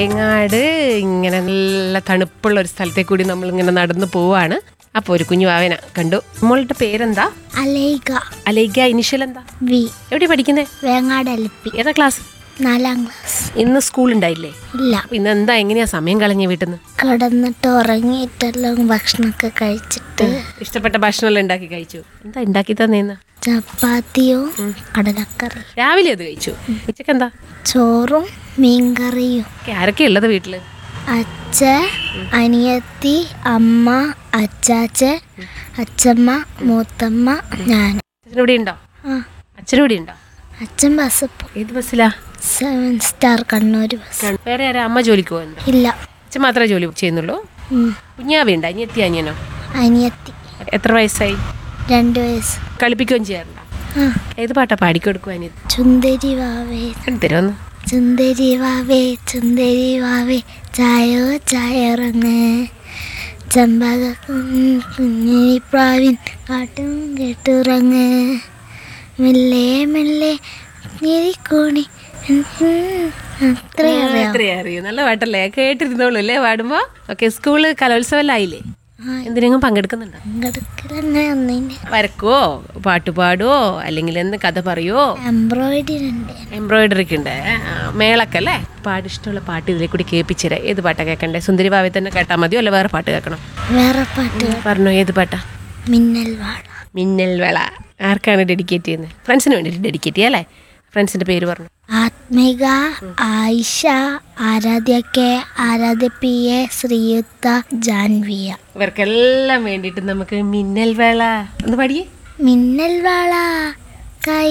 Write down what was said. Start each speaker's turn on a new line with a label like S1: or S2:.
S1: എങ്ങാട് ഇങ്ങനെ നല്ല തണുപ്പുള്ള ഒരു സ്ഥലത്തെ കൂടി നമ്മൾ ഇങ്ങനെ നടന്നു പോവാണ് അപ്പോൾ ഒരു കുഞ്ഞു വാവന കണ്ടു മോളുടെ പേരെന്താ
S2: അലേക
S1: അലേഖ ഇനിഷ്യൽ എന്താ
S2: വി
S1: എവിടെ പഠിക്കുന്നേ
S2: വേങ്ങാട് എൽ പി
S1: ഏതാ ക്ലാസ്
S2: നാലാം ക്ലാസ്
S1: ഇന്ന് സ്കൂൾ ഉണ്ടായില്ലേ
S2: ഇല്ല
S1: അപ്പൊ ഇന്ന് എന്താ എങ്ങനെയാ സമയം കളഞ്ഞ വീട്ടിൽ നിന്ന്
S2: കിടന്നിട്ട് ഉറങ്ങിയിട്ടെല്ലാം ഭക്ഷണമൊക്കെ കഴിച്ചിട്ട്
S1: ഇഷ്ടപ്പെട്ട ഭക്ഷണമെല്ലാം ഉണ്ടാക്കി കഴിച്ചു എന്താ ഉണ്ടാക്കി തന്നേന്ന്
S2: ചപ്പാത്തിയും കടലക്കറി
S1: രാവിലെ അത് കഴിച്ചു ഉച്ചക്ക് എന്താ
S2: ചോറും മീൻകറിയും
S1: ഒക്കെ ആരൊക്കെ ഉള്ളത് വീട്ടില്
S2: അച്ഛ അനിയത്തി അമ്മ അച്ചാച്ചൻ അച്ഛമ്മ മൂത്തമ്മ ഞാൻ
S1: അച്ഛനിവിടെ ഉണ്ടോ
S2: ആ
S1: അച്ഛനിവിടെ ഉണ്ടോ
S2: അച്ഛൻ ബസ് പോകും
S1: ഏത് ബസ്സിലാ
S2: സെവൻ സ്റ്റാർ കണ്ണൂർ ബസ്
S1: വേറെ ആരാ അമ്മ ജോലിക്ക് പോകുന്നുണ്ടോ
S2: ഇല്ല
S1: അച്ഛൻ മാത്രമേ ജോലി ചെയ്യുന്നുള്ളൂ
S2: ഉം.
S1: കുഞ്ഞാവുണ്ട് അനിയത്തി അനിയനോ
S2: അനിയത്തി
S1: എത്ര വയസ്സായി
S2: രണ്ട് വയസ്സ്
S1: കളിപ്പിക്കുകയും ചെയ്യാറുണ്ടോ
S2: ആ
S1: ഏത് പാട്ടാ പാടിക്കൊടുക്കും അനിയത്തി
S2: ചുന്ദരി വാവേ
S1: തരുമെന്ന്
S2: ചുന്ദരി വാവേ ചുന്ദരി വാവേ ചായോ ചായറങ്ങ് ചെമ്പക കുഞ്ഞിപ്രാവിൻ കാട്ടും കേട്ടുറങ്ങ് മെല്ലെ മെല്ലെ ഞെരിക്കോണി അത്രയും അറിയാം
S1: അത്രയും അറിയൂ നല്ല പാട്ടല്ലേ കേട്ടിരുന്നോളൂ അല്ലേ പാടുമ്പോ ഓക്കെ സ്കൂള് കലോത്സവമല്ലായില്ലേ
S2: ആ,
S1: എന്തിനെങ്കിലും പങ്കെടുക്കുന്നുണ്ടോ
S2: പങ്കെടുക്കലങ്ങനെ ഒന്നിൻ്റെ
S1: വരക്കുവോ പാട്ട് പാടുവോ അല്ലെങ്കിൽ എന്ത് കഥ പറയുവോ
S2: എംബ്രോയിഡറി ഉണ്ട്
S1: എംബ്രോയിഡറിക്ക് ഉണ്ട് ആ, മേളക്കല്ലേ പാട്ട് ഇഷ്ടമുള്ള പാട്ട് ഇതിലെ കൂടി കേൾപ്പിച്ചുതരാം ഏത് പാട്ടാ കേൾക്കണ്ടേ സുന്ദരി ഭാവി തന്നെ കേട്ടാൽ മതിയോ അല്ല വേറെ പാട്ട് കേൾക്കണം
S2: വേറെ പാട്ട്
S1: പറഞ്ഞോ ഏത് പാട്ടാ
S2: മിന്നൽ വാഴ
S1: മിന്നൽ വേള ആർക്കാണ് ഡെഡിക്കേറ്റ് ചെയ്യുന്നത് ഫ്രണ്ട്സിന് വേണ്ടിയിട്ട് ഡെഡിക്കേറ്റ് ചെയ്യാം അല്ലേ ഫ്രണ്ട്സിന്റെ പേര് പറഞ്ഞു
S2: Athmika Ayisha Aradhya K Aradhya P A Sreeyuktha Janviya
S1: ഇവർക്കെല്ലാം വേണ്ടിയിട്ട് നമുക്ക് മിന്നൽ വേള ഒന്ന് പാടിയേ
S2: മിന്നൽ വാള കൈ